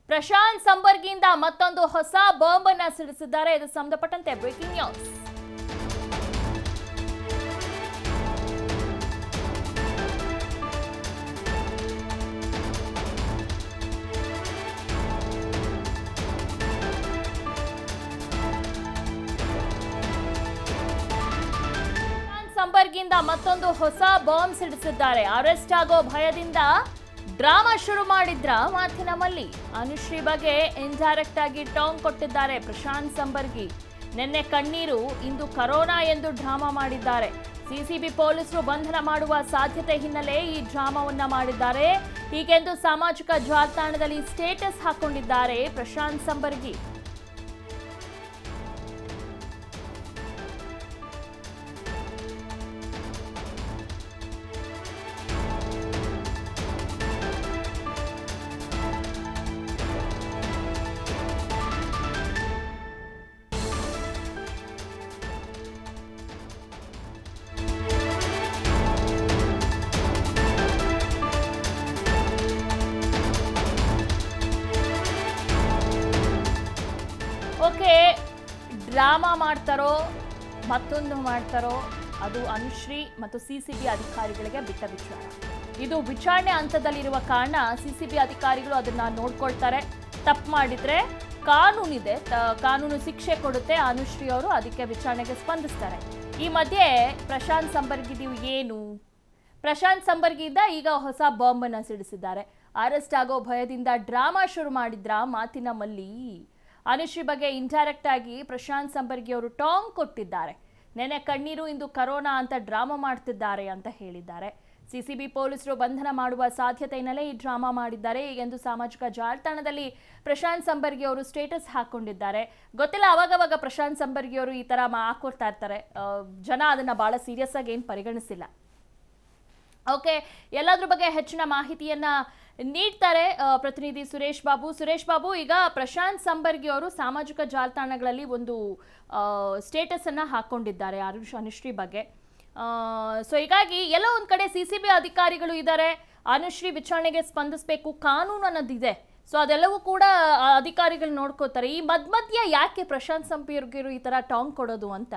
ಪ್ರಶಾಂತ್ ಸಂಬರ್ಗಿಯಿಂದ ಮತ್ತೊಂದು ಹೊಸ ಬಾಂಬ್ ಅನ್ನ ಸಿಡಿಸಿದ್ದಾರೆ ಇದು ಸಂಬಂಧಪಟ್ಟಂತೆ ಬ್ರೇಕಿಂಗ್ ನ್ಯೂಸ್ ಪ್ರಶಾಂತ್ ಸಂಬರ್ಗಿಯಿಂದ ಮತ್ತೊಂದು ಹೊಸ ಬಾಂಬ್ ಸಿಡಿಸಿದ್ದಾರೆ ಅರೆಸ್ಟ್ ಆಗೋ ಭಯದಿಂದ ಡ್ರಾಮಾ ಶುರು ಮಾಡಿದ್ರ ಮಾತಿನ ಮಲ್ಲಿ ಅನುಶ್ರೀ ಬಗ್ಗೆ ಇಂಡೈರೆಕ್ಟ್ ಆಗಿ ಟಾಂಗ್ ಕೊಟ್ಟಿದ್ದಾರೆ ಪ್ರಶಾಂತ್ ಸಂಬರ್ಗಿ ನಿನ್ನೆ ಕಣ್ಣೀರು ಇಂದು ಕರೋನಾ ಎಂದು ಡ್ರಾಮಾ ಮಾಡಿದ್ದಾರೆ ಸಿಸಿಬಿ ಪೊಲೀಸರು ಬಂಧನ ಮಾಡುವ ಸಾಧ್ಯತೆ ಹಿನ್ನೆಲೆ ಈ ಡ್ರಾಮಾವನ್ನ ಮಾಡಿದ್ದಾರೆ ಹೀಗೆಂದು ಸಾಮಾಜಿಕ ಜಾಲತಾಣದಲ್ಲಿ ಸ್ಟೇಟಸ್ ಹಾಕೊಂಡಿದ್ದಾರೆ ಪ್ರಶಾಂತ್ ಸಂಬರ್ಗಿ ಓಕೆ ಡ್ರಾಮಾ ಮಾಡ್ತಾರೋ ಮತ್ತೊಂದು ಮಾಡ್ತಾರೋ ಅದು ಅನುಶ್ರೀ ಮತ್ತು ಸಿ ಸಿ ಬಿ ಅಧಿಕಾರಿಗಳಿಗೆ ಬಿಟ್ಟ ವಿಚಾರ ಇದು ವಿಚಾರಣೆ ಹಂತದಲ್ಲಿರುವ ಕಾರಣ ಸಿ ಸಿ ಬಿ ಅಧಿಕಾರಿಗಳು ಅದನ್ನ ನೋಡ್ಕೊಳ್ತಾರೆ ತಪ್ಪು ಮಾಡಿದ್ರೆ ಕಾನೂನಿದೆ ತ- ಕಾನೂನು ಶಿಕ್ಷೆ ಕೊಡುತ್ತೆ ಅನುಶ್ರೀ ಅವರು ಅದಕ್ಕೆ ವಿಚಾರಣೆಗೆ ಸ್ಪಂದಿಸ್ತಾರೆ ಈ ಮಧ್ಯೆ ಪ್ರಶಾಂತ್ ಸಂಬರ್ಗಿದೀವು ಏನು ಪ್ರಶಾಂತ್ ಸಂಬರ್ಗಿಯಿಂದ ಈಗ ಹೊಸ ಬಾಂಬ್ ಅನ್ನ ಸಿಡಿಸಿದ್ದಾರೆ ಅರೆಸ್ಟ್ ಆಗೋ ಭಯದಿಂದ ಡ್ರಾಮಾ ಶುರು ಮಾಡಿದ್ರ ಮಾತಿನ ಮಲ್ಲಿ ಅನುಶ್ರೀ ಬಗ್ಗೆ ಇಂಡೈರೆಕ್ಟ್ ಆಗಿ ಪ್ರಶಾಂತ್ ಸಂಬರ್ಗಿ ಅವರು ಟಾಂಗ್ ಕೊಟ್ಟಿದ್ದಾರೆ ನೆನೆ ಕಣ್ಣೀರು ಇಂದು ಕರೋನಾ ಅಂತ ಡ್ರಾಮಾ ಮಾಡ್ತಿದ್ದಾರೆ ಅಂತ ಹೇಳಿದ್ದಾರೆ ಸಿಸಿಬಿ ಪೊಲೀಸರು ಬಂಧನ ಮಾಡುವ ಸಾಧ್ಯತೆ ಹಿನ್ನೆಲೆ ಈ ಡ್ರಾಮಾ ಮಾಡಿದ್ದಾರೆ ಎಂದು ಸಾಮಾಜಿಕ ಜಾಲತಾಣದಲ್ಲಿ ಪ್ರಶಾಂತ್ ಸಂಬರ್ಗಿ ಅವರು ಸ್ಟೇಟಸ್ ಹಾಕೊಂಡಿದ್ದಾರೆ ಗೊತ್ತಿಲ್ಲ ಅವಾಗವಾಗ ಪ್ರಶಾಂತ್ ಸಂಬರ್ಗಿ ಅವರು ಈ ತರ ಮಾ- ಹಾಕೊಳ್ತಾ ಇರ್ತಾರೆ ಆ, ಜನ ಅದನ್ನ ಬಹಳ ಸೀರಿಯಸ್ ಆಗಿ ಏನು ಪರಿಗಣಿಸಿಲ್ಲ ಓಕೆ ಎಲ್ಲದ್ರ ಬಗ್ಗೆ ಹೆಚ್ಚಿನ ಮಾಹಿತಿಯನ್ನ ನೀಡ್ತಾರೆ ಆ, ಪ್ರತಿನಿಧಿ ಸುರೇಶ್ ಬಾಬು ಸುರೇಶ್ ಬಾಬು ಈಗ ಪ್ರಶಾಂತ್ ಸಂಬರ್ಗಿ ಅವರು ಸಾಮಾಜಿಕ ಜಾಲತಾಣಗಳಲ್ಲಿ ಒಂದು ಸ್ಟೇಟಸ್ ಅನ್ನ ಹಾಕೊಂಡಿದ್ದಾರೆ ಅರುಷ್ ಅನುಶ್ರೀ ಬಗ್ಗೆ ಸೊ ಹೀಗಾಗಿ ಎಲ್ಲೋ ಒಂದ್ ಕಡೆ ಸಿ ಸಿ ಬಿ ಅಧಿಕಾರಿಗಳು ಇದ್ದಾರೆ ಅನುಶ್ರೀ ವಿಚಾರಣೆಗೆ ಸ್ಪಂದಿಸಬೇಕು ಕಾನೂನು ಅನ್ನೋದಿದೆ ಸೊ ಅದೆಲ್ಲವೂ ಕೂಡ ಆ, ಅಧಿಕಾರಿಗಳು ನೋಡ್ಕೋತಾರೆ ಈ ಮಧ್ಯ ಮಧ್ಯ ಯಾಕೆ ಪ್ರಶಾಂತ್ ಸಂಪರ್ಗಿರು ಈ ತರ ಟಾಂಗ್ ಕೊಡೋದು ಅಂತ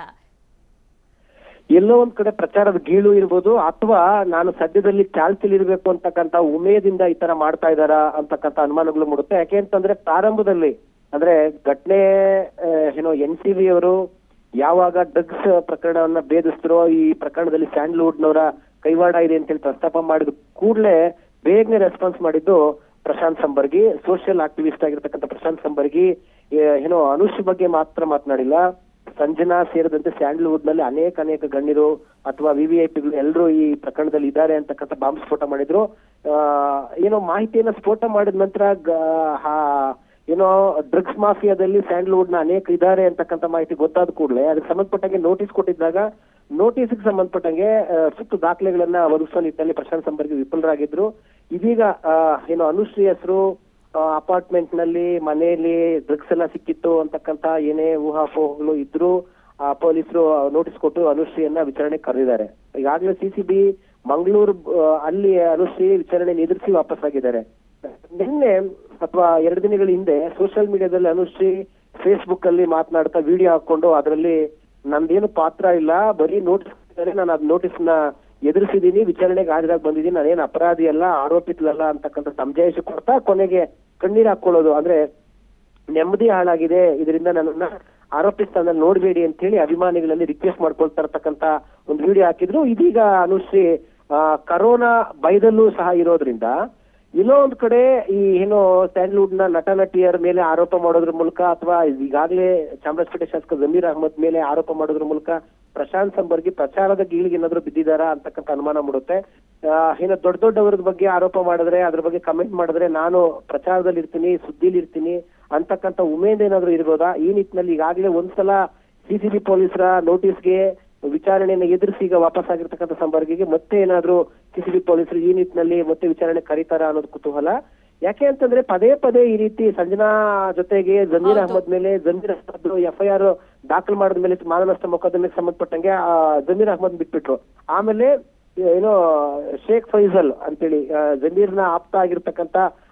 ಎಲ್ಲೋ ಒಂದ್ ಕಡೆ ಪ್ರಚಾರದ ಗೀಳು ಇರ್ಬೋದು ಅಥವಾ ನಾನು ಸದ್ಯದಲ್ಲಿ ಚಾಲ್ತಿಲಿರ್ಬೇಕು ಅಂತಕ್ಕಂತ ಉಮೇದಿಂದ ಈ ತರ ಮಾಡ್ತಾ ಇದಾರ ಅಂತಕ್ಕಂತ ಅನುಮಾನಗಳು ಮೂಡುತ್ತೆ ಯಾಕೆ ಅಂತಂದ್ರೆ ಪ್ರಾರಂಭದಲ್ಲಿ ಅಂದ್ರೆ ಘಟನೆ ಆ, ಏನೋ ಎನ್ ಸಿ ಬಿ ಅವರು ಯಾವಾಗ ಡ್ರಗ್ಸ್ ಪ್ರಕರಣವನ್ನ ಭೇದಿಸಿದ್ರು ಈ ಪ್ರಕರಣದಲ್ಲಿ ಸ್ಯಾಂಡಲ್ವುಡ್ ನವರ ಕೈವಾಡ ಇದೆ ಅಂತ ಹೇಳಿ ಪ್ರಸ್ತಾಪ ಮಾಡಿದ ಕೂಡಲೇ ಬೇಗನೆ ರೆಸ್ಪಾನ್ಸ್ ಮಾಡಿದ್ದು ಪ್ರಶಾಂತ್ ಸಂಬರ್ಗಿ ಸೋಷಿಯಲ್ ಆಕ್ಟಿವಿಸ್ಟ್ ಆಗಿರ್ತಕ್ಕಂಥ ಪ್ರಶಾಂತ್ ಸಂಬರ್ಗಿ ಏ, ಏನೋ ಅನುಷ್ ಬಗ್ಗೆ ಮಾತ್ರ ಮಾತನಾಡಿಲ್ಲ ಸಂಜನಾ ಸೇರಿದಂತೆ ಸ್ಯಾಂಡಲ್ವುಡ್ ನಲ್ಲಿ ಅನೇಕ ಅನೇಕ ಗಣ್ಯರು ಅಥವಾ ವಿ ವಿ ಐ ಪಿಗಳು ಎಲ್ಲರೂ ಈ ಪ್ರಕರಣದಲ್ಲಿ ಇದ್ದಾರೆ ಅಂತಕ್ಕಂಥ ಬಾಂಬ್ ಸ್ಫೋಟ ಮಾಡಿದ್ರು ಆ, ಏನೋ ಮಾಹಿತಿಯನ್ನ ಸ್ಫೋಟ ಮಾಡಿದ ನಂತರ ಗ- ಹಾ- ಏನೋ ಡ್ರಗ್ಸ್ ಮಾಫಿಯಾದಲ್ಲಿ ಸ್ಯಾಂಡಲ್ವುಡ್ ನ ಅನೇಕ ಇದ್ದಾರೆ ಅಂತಕ್ಕಂಥ ಮಾಹಿತಿ ಗೊತ್ತಾದ ಕೂಡಲೇ ಅದಕ್ಕೆ ಸಂಬಂಧಪಟ್ಟಂಗೆ ನೋಟಿಸ್ ಕೊಟ್ಟಿದ್ದಾಗ ನೋಟಿಸ್ಗೆ ಸಂಬಂಧಪಟ್ಟಂಗೆ ಆ, ಸುತ್ತು ದಾಖಲೆಗಳನ್ನ ಒದಗಿಸೋ ನಿಟ್ಟಿನಲ್ಲಿ ಪ್ರಶಾಂತ್ ಸಂಬರ್ಗಿ ವಿಫಲರಾಗಿದ್ರು ಇದೀಗ ಆ, ಏನೋ ಅನುಶ್ರೀ ಹೆಸರು ಅಪಾರ್ಟ್ಮೆಂಟ್ ನಲ್ಲಿ ಮನೆಯಲ್ಲಿ ಡ್ರಗ್ಸ್ ಎಲ್ಲ ಸಿಕ್ಕಿತ್ತು ಅಂತಕ್ಕಂತ ಏನೇ ಊಹಾಪೋಹಗಳು ಇದ್ರು ಆ ಪೊಲೀಸರು ನೋಟಿಸ್ ಕೊಟ್ಟು ಅನುಶ್ರೀಯನ್ನ ವಿಚಾರಣೆ ಕರೆದಿದ್ದಾರೆ ಈಗಾಗಲೇ ಸಿಸಿಬಿ ಮಂಗಳೂರು ಅಲ್ಲಿ ಅನುಶ್ರೀ ವಿಚಾರಣೆ ಎದುರಿಸಿ ವಾಪಸ್ ಆಗಿದ್ದಾರೆ ನಿನ್ನೆ ಅಥವಾ ಎರಡು ದಿನಗಳ ಹಿಂದೆ ಸೋಷಿಯಲ್ ಮೀಡಿಯಾದಲ್ಲಿ ಅನುಶ್ರೀ ಫೇಸ್ಬುಕ್ ಅಲ್ಲಿ ಮಾತನಾಡ್ತಾ ವಿಡಿಯೋ ಹಾಕೊಂಡು ಅದರಲ್ಲಿ ನಂದೇನು ಪಾತ್ರ ಇಲ್ಲ ಬರೀ ನೋಟಿಸ್ ನಾನು ಅದ್ ನೋಟಿಸ್ ನ ಎದುರಿಸಿದೀನಿ ವಿಚಾರಣೆಗೆ ಹಾಜರಾಗಿ ಬಂದಿದ್ದೀನಿ ನಾನೇನು ಅಪರಾಧಿ ಅಲ್ಲ ಆರೋಪಿತಲಲ್ಲ ಅಂತಕ್ಕಂಥ ಸಮಜಾಯಿಷ ಕೊಡ್ತಾ ಕೊನೆಗೆ ಕಣ್ಣೀರ್ ಹಾಕೊಳ್ಳೋದು ಅಂದ್ರೆ ನೆಮ್ಮದಿ ಹಾಳಾಗಿದೆ ಇದರಿಂದ ನನ್ನನ್ನ ಆರೋಪಿ ಸ್ಥಾನದಲ್ಲಿ ನೋಡ್ಬೇಡಿ ಅಂತ ಹೇಳಿ ಅಭಿಮಾನಿಗಳಲ್ಲಿ ರಿಕ್ವೆಸ್ಟ್ ಮಾಡ್ಕೊಳ್ತಾ ಇರ್ತಕ್ಕಂತ ಒಂದು ವಿಡಿಯೋ ಹಾಕಿದ್ರು ಇದೀಗ ಅನುಶ್ರೀ ಆ, ಕರೋನಾ ಭಯದಲ್ಲೂ ಸಹ ಇರೋದ್ರಿಂದ ಎಲ್ಲೋ ಒಂದ್ ಕಡೆ ಈ ಏನು ಸ್ಯಾಂಡಲ್ವುಡ್ ನ ನಟ ನಟಿಯರ ಮೇಲೆ ಆರೋಪ ಮಾಡೋದ್ರ ಮೂಲಕ ಅಥವಾ ಈಗಾಗಲೇ ಚಾಮರಾಜಪೇಟೆ ಶಾಸಕ ಜಮೀರ್ ಅಹಮದ್ ಮೇಲೆ ಆರೋಪ ಮಾಡೋದ್ರ ಮೂಲಕ ಪ್ರಶಾಂತ್ ಸಂಬರ್ಗಿ ಪ್ರಚಾರದ ಗೀಳಿಗೆ ಏನಾದ್ರು ಬಿದ್ದಿದಾರಾ ಅಂತಕ್ಕಂಥ ಅನುಮಾನ ಮೂಡುತ್ತೆ ಆ, ಏನೋ ದೊಡ್ಡ ದೊಡ್ಡವರ ಬಗ್ಗೆ ಆರೋಪ ಮಾಡಿದ್ರೆ ಅದ್ರ ಬಗ್ಗೆ ಕಮೆಂಟ್ ಮಾಡಿದ್ರೆ ನಾನು ಪ್ರಚಾರದಲ್ಲಿ ಇರ್ತೀನಿ ಸುದ್ದಿಲಿ ಇರ್ತೀನಿ ಅಂತಕ್ಕಂಥ ಉಮೇದ್ ಏನಾದ್ರು ಇರ್ಬೋದಾ ಈ ನಿಟ್ಟಿನಲ್ಲಿ ಈಗಾಗಲೇ ಒಂದ್ಸಲ ಸಿಸಿಬಿ ಪೊಲೀಸರ ನೋಟಿಸ್ಗೆ ವಿಚಾರಣೆಯನ್ನು ಎದುರಿಸಿ ಈಗ ವಾಪಸ್ ಆಗಿರ್ತಕ್ಕಂಥ ಸಂಬರ್ಗಿಗೆ ಮತ್ತೆ ಏನಾದ್ರು ಸಿಸಿಬಿ ಪೊಲೀಸರು ಈ ನಿಟ್ಟಿನಲ್ಲಿ ಮತ್ತೆ ವಿಚಾರಣೆ ಕರೀತಾರ ಅನ್ನೋದು ಕುತೂಹಲ ಯಾಕೆ ಅಂತಂದ್ರೆ ಪದೇ ಪದೇ ಈ ರೀತಿ ಸಂಜನಾ ಜೊತೆಗೆ ಜಮೀರ್ ಹೌದು. ಅಹಮದ್ ಮೇಲೆ Zameer Ahmed F I R ದಾಖಲು ಮಾಡಿದ ಮೇಲೆ ಮಾನನಷ್ಟ ಮೊಕದ್ದಮೆಗೆ ಸಂಬಂಧಪಟ್ಟಂಗೆ ಆ, ಜಮೀರ್ ಅಹಮದ್ ಬಿಟ್ಬಿಟ್ರು ಆಮೇಲೆ ಏನೋ ಶೇಖ್ ಫೈಸಲ್ ಅಂತೇಳಿ ಆ, ಜಮೀರ್ನ ಆಪ್ತ ಆಗಿರ್ತಕ್ಕಂತ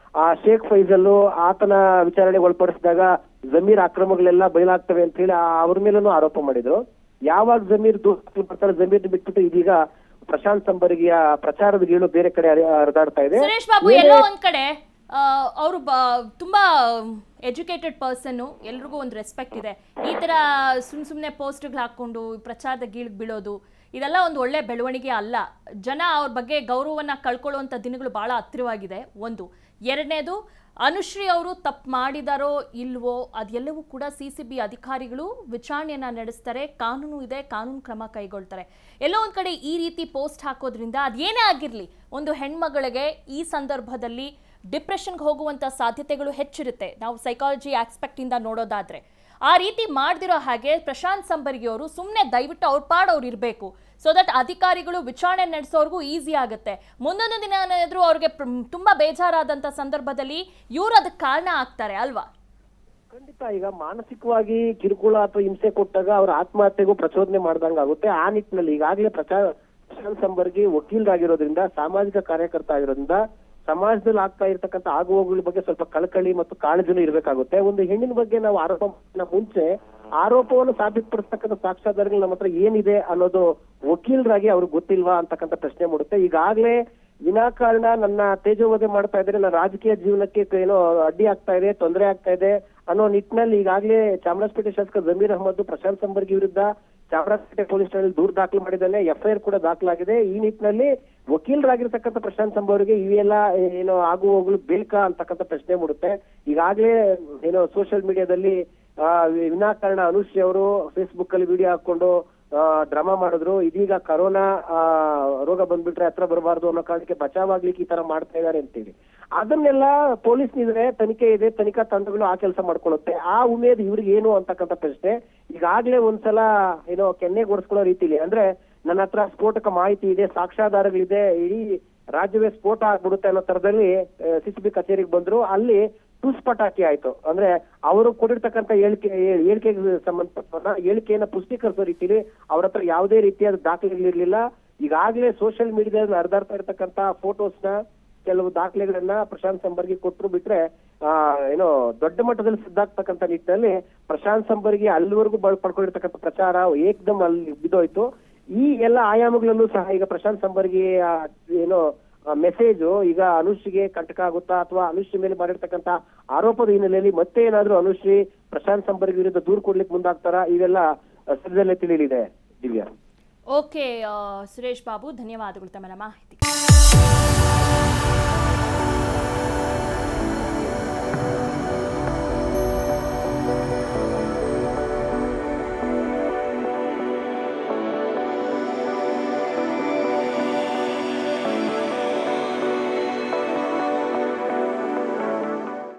ಆ ಶೇಖ್ ಫೈಜಲ್ ಆತನ ವಿಚಾರಣೆಗೆ ಒಳಪಡಿಸಿದಾಗ ಜಮೀರ್ ಅಕ್ರಮಗಳೆಲ್ಲ ಬಯಲಾಗ್ತವೆ ಅಂತ ಹೇಳಿ ಆ- ಅವ್ರ ಮೇಲೂ ಆರೋಪ ಮಾಡಿದ್ರು ಯಾವಾಗ ಜಮೀರ್ ದೂರ ಬರ್ತಾರೆ ಜಮೀರ್ ಬಿಟ್ಬಿಟ್ಟು ಇದೀಗ ಪ್ರಶಾಂತ್ ಸಂಬರ್ಗಿಯ ಪ್ರಚಾರದ ಗೀಳು ಬೇರೆ ಕಡೆ ಹರಿ- ಹರಿದಾಡ್ತಾ ಇದೆ ಸುರೇಶ್ ಬಾಬು ಎಲ್ಲೋ ಒಂದ್ ಕಡೆ ಅವರು ತುಂಬಾ ಎಜುಕೇಟೆಡ್ ಪರ್ಸನ್ ಎಲ್ರಿಗೂ ಒಂದು ರೆಸ್ಪೆಕ್ಟ್ ಇದೆ ಈ ತರ ಸುಮ್ ಸುಮ್ಮನೆ ಪೋಸ್ಟ್ಗಳು ಹಾಕೊಂಡು ಪ್ರಚಾರದ ಗೀಳಿಗೆ ಬೀಳೋದು ಇದೆಲ್ಲ ಒಂದು ಒಳ್ಳೆ ಬೆಳವಣಿಗೆ ಅಲ್ಲ ಜನ ಅವ್ರ ಬಗ್ಗೆ ಗೌರವವನ್ನ ಕಳ್ಕೊಳ್ಳುವಂಥ ದಿನಗಳು ಬಹಳ ಹತ್ತಿರವಾಗಿದೆ ಒಂದು ಎರಡನೇದು ಅನುಶ್ರೀ ಅವರು ತಪ್ಪು ಮಾಡಿದಾರೋ ಇಲ್ವೋ ಅದೆಲ್ಲವೂ ಕೂಡ ಸಿ ಸಿ ಬಿ ಅಧಿಕಾರಿಗಳು ವಿಚಾರಣೆಯನ್ನ ನಡೆಸ್ತಾರೆ ಕಾನೂನು ಇದೆ ಕಾನೂನು ಕ್ರಮ ಕೈಗೊಳ್ತಾರೆ ಎಲ್ಲೋ ಒಂದ್ ಕಡೆ ಈ ರೀತಿ ಪೋಸ್ಟ್ ಹಾಕೋದ್ರಿಂದ ಅದೇನೇ ಆಗಿರಲಿ ಒಂದು ಹೆಣ್ಮಗಳಿಗೆ ಈ ಸಂದರ್ಭದಲ್ಲಿ ಡಿಪ್ರೆಷನ್ಗೆ ಹೋಗುವಂಥ ಸಾಧ್ಯತೆಗಳು ಹೆಚ್ಚಿರುತ್ತೆ ನಾವು ಸೈಕಾಲಜಿ ಆಸ್ಪೆಕ್ಟಿಂದ ನೋಡೋದಾದ್ರೆ ಆ ರೀತಿ ಮಾಡ್ದಿರೋ ಹಾಗೆ ಪ್ರಶಾಂತ್ ಸಂಬರ್ಗಿ ಅವರು ಸುಮ್ಮನೆ ದಯವಿಟ್ಟು ಅವ್ರ ಪಾಡ್ ಅವ್ರು ಇರಬೇಕು ಸೊ ದಟ್ ಅಧಿಕಾರಿಗಳು ವಿಚಾರಣೆ ನಡೆಸೋರ್ಗೂ ಈಸಿ ಆಗುತ್ತೆ ಮುಂದೊಂದು ದಿನ ಏನಾದರೂ ಅವ್ರಿಗೆ ಪ್ರ- ತುಂಬಾ ಬೇಜಾರಾದಂಥ ಸಂದರ್ಭದಲ್ಲಿ ಇವ್ರು ಅದಕ್ಕೆ ಕಾರಣ ಆಗ್ತಾರೆ ಅಲ್ವಾ ಖಂಡಿತ ಈಗ ಮಾನಸಿಕವಾಗಿ ಕಿರುಕುಳ ಅಥವಾ ಹಿಂಸೆ ಕೊಟ್ಟಾಗ ಅವ್ರ ಆತ್ಮಹತ್ಯೆಗೂ ಪ್ರಚೋದನೆ ಮಾಡ್ದಂಗ ಆಗುತ್ತೆ ಆ ನಿಟ್ಟಿನಲ್ಲಿ ಈಗಾಗಲೇ ಪ್ರಚಾರ ಪ್ರಶಾಂತ್ ಸಂಬರ್ಗಿ ವಕೀಲರಾಗಿರೋದ್ರಿಂದ ಸಾಮಾಜಿಕ ಕಾರ್ಯಕರ್ತ ಆಗಿರೋದ್ರಿಂದ ಸಮಾಜದಲ್ಲಿ ಆಗ್ತಾ ಇರ್ತಕ್ಕಂಥ ಆಗುವಗಳ ಬಗ್ಗೆ ಸ್ವಲ್ಪ ಕಳಕಳಿ ಮತ್ತು ಕಾಳಜಿನೂ ಇರಬೇಕಾಗುತ್ತೆ ಒಂದು ಹೆಣ್ಣಿನ ಬಗ್ಗೆ ನಾವು ಆರೋಪ ಮಾಡೋಕ್ಕಿಂತ ಮುಂಚೆ ಆರೋಪವನ್ನು ಸಾಬೀತುಪಡಿಸ್ತಕ್ಕಂಥ ಸಾಕ್ಷ್ಯಾಧಾರಗಳು ನಮ್ಮ ಹತ್ರ ಏನಿದೆ ಅನ್ನೋದು ವಕೀಲರಾಗಿ ಅವ್ರಿಗೆ ಗೊತ್ತಿಲ್ವಾ ಅಂತಕ್ಕಂಥ ಪ್ರಶ್ನೆ ಮೂಡುತ್ತೆ ಈಗಾಗಲೇ ವಿನಾಕಾರಣ ನನ್ನ ತೇಜೋವಧೆ ಮಾಡ್ತಾ ಇದ್ದಾರೆ ನನ್ನ ರಾಜಕೀಯ ಜೀವನಕ್ಕೆ ಏನೋ ಅಡ್ಡಿ ಆಗ್ತಾ ಇದೆ ತೊಂದರೆ ಆಗ್ತಾ ಇದೆ ಅನ್ನೋ ನಿಟ್ಟಿನಲ್ಲಿ ಈಗಾಗಲೇ ಚಾಮರಾಜಪೇಟೆ ಶಾಸಕ ಜಮೀರ್ ಅಹಮದ್ ಪ್ರಶಾಂತ್ ಸಂಬರ್ಗಿ ವಿರುದ್ಧ ಚಾಮರಾಜಪೇಟೆ ಪೊಲೀಸ್ ಠಾಣೆಯಲ್ಲಿ ದೂರು ದಾಖಲು ಮಾಡಿದ್ದಾನೆ ಎಫ್ಐಆರ್ ಕೂಡ ದಾಖಲಾಗಿದೆ ಈ ನಿಟ್ಟಿನಲ್ಲಿ ವಕೀಲರಾಗಿರ್ತಕ್ಕಂಥ ಪ್ರಶಾಂತ್ ಸಂಬರ್ಗೆ ಇವೆಲ್ಲ ಏನೋ ಆಗು ಹೋಗಲು ಬೇಕಾ ಅಂತಕ್ಕಂಥ ಪ್ರಶ್ನೆ ಮೂಡುತ್ತೆ ಈಗಾಗಲೇ ಏನೋ ಸೋಷಿಯಲ್ ಮೀಡಿಯಾದಲ್ಲಿ ಆ, ವಿನಾಕಾರಣ ಅನುಶ್ರೀ ಅವರು ಫೇಸ್ಬುಕ್ ಅಲ್ಲಿ ವಿಡಿಯೋ ಹಾಕೊಂಡು ಡ್ರಾಮಾ ಮಾಡಿದ್ರು ಇದೀಗ ಕರೋನಾ ಆ, ರೋಗ ಬಂದ್ಬಿಟ್ರೆ ಹತ್ರ ಬರಬಾರ್ದು ಅನ್ನೋ ಕಾರಣಕ್ಕೆ ಬಚಾವಾಗ್ಲಿಕ್ಕೆ ಈ ತರ ಮಾಡ್ತಾ ಇದಾರೆ ಅಂತೇಳಿ ಅದನ್ನೆಲ್ಲ ಪೊಲೀಸ್ ನಿದ್ರೆ ತನಿಖೆ ಇದೆ ತನಿಖಾ ತಂಡಗಳು ಆ ಕೆಲಸ ಮಾಡ್ಕೊಳ್ಳುತ್ತೆ ಆ ಉಮೇದ್ ಇವ್ರಿಗೆ ಏನು ಅಂತಕ್ಕಂಥ ಪ್ರಶ್ನೆ ಈಗಾಗ್ಲೇ ಒಂದ್ಸಲ ಏನೋ ಕೆನ್ನೆ ಗೊಡಿಸ್ಕೊಳ್ಳೋ ರೀತಿಲಿ ಅಂದ್ರೆ ನನ್ನ ಹತ್ರ ಸ್ಫೋಟಕ ಮಾಹಿತಿ ಇದೆ ಸಾಕ್ಷ್ಯಾಧಾರಗಳಿದೆ ಇಡೀ ರಾಜ್ಯವೇ ಸ್ಫೋಟ ಆಗ್ಬಿಡುತ್ತೆ ಅನ್ನೋ ತರದಲ್ಲಿ ಸಿಸಿಬಿ ಕಚೇರಿಗೆ ಬಂದ್ರು ಅಲ್ಲಿ ಟುಸ್ ಪಟಾಕಿ ಆಯ್ತು ಅಂದ್ರೆ ಅವರು ಕೊಟ್ಟಿರ್ತಕ್ಕಂಥ ಹೇಳಿಕೆ ಹೇಳಿಕೆಗೆ ಸಂಬಂಧಪಟ್ಟ ಹೇಳಿಕೆಯನ್ನ ಪುಷ್ಟೀಕರಿಸೋ ರೀತಿಲಿ ಅವ್ರ ಹತ್ರ ಯಾವುದೇ ರೀತಿಯಾದ ದಾಖಲೆಗಳಿರ್ಲಿಲ್ಲ ಈಗಾಗಲೇ ಸೋಷಿಯಲ್ ಮೀಡಿಯಾದಲ್ಲಿ ಹರಿದಾಡ್ತಾ ಇರ್ತಕ್ಕಂಥ ಫೋಟೋಸ್ನ ಕೆಲವು ದಾಖಲೆಗಳನ್ನ ಪ್ರಶಾಂತ್ ಸಂಬರ್ಗಿ ಕೊಟ್ಟರು ಬಿಟ್ರೆ ಆ ಏನೋ ದೊಡ್ಡ ಮಟ್ಟದಲ್ಲಿ ಸಿದ್ಧಾಗ್ತಕ್ಕಂಥ ನಿಟ್ಟಿನಲ್ಲಿ ಪ್ರಶಾಂತ್ ಸಂಬರ್ಗಿ ಅಲ್ಲಿವರೆಗೂ ಬ- ಪಡ್ಕೊಂಡಿರ್ತಕ್ಕಂಥ ಪ್ರಚಾರ ಏಕ್ದಮ್ ಅಲ್ಲಿ ಬಿದ್ದೋಯ್ತು ಈ ಎಲ್ಲ ಆಯಾಮಗಳಲ್ಲೂ ಸಹ ಈಗ ಪ್ರಶಾಂತ್ ಸಂಬರ್ಗಿ ಆ, ಏನೋ ಮೆಸೇಜ್ ಈಗ ಅನುಶ್ರೀಗೆ ಕಂಟಕ ಆಗುತ್ತಾ ಅಥವಾ ಅನುಶ್ರೀ ಮೇಲೆ ಮಾಡಿರ್ತಕ್ಕಂಥ ಆರೋಪದ ಹಿನ್ನೆಲೆಯಲ್ಲಿ ಮತ್ತೆ ಏನಾದ್ರೂ ಅನುಶ್ರೀ ಪ್ರಶಾಂತ್ ಸಂಬರ್ಗಿ ವಿರುದ್ಧ ದೂರು ಕೊಡ್ಲಿಕ್ಕೆ ಮುಂದಾಗ್ತಾರಾ ಇವೆಲ್ಲ ಆ, ಸದ್ಯದಲ್ಲೇ ತಿಳಿಯಲಿದೆ ದಿವ್ಯಾ ಓಕೆ ಸುರೇಶ್ ಬಾಬು ಧನ್ಯವಾದಗಳು ತಮ್ಮ ಮಾಹಿತಿ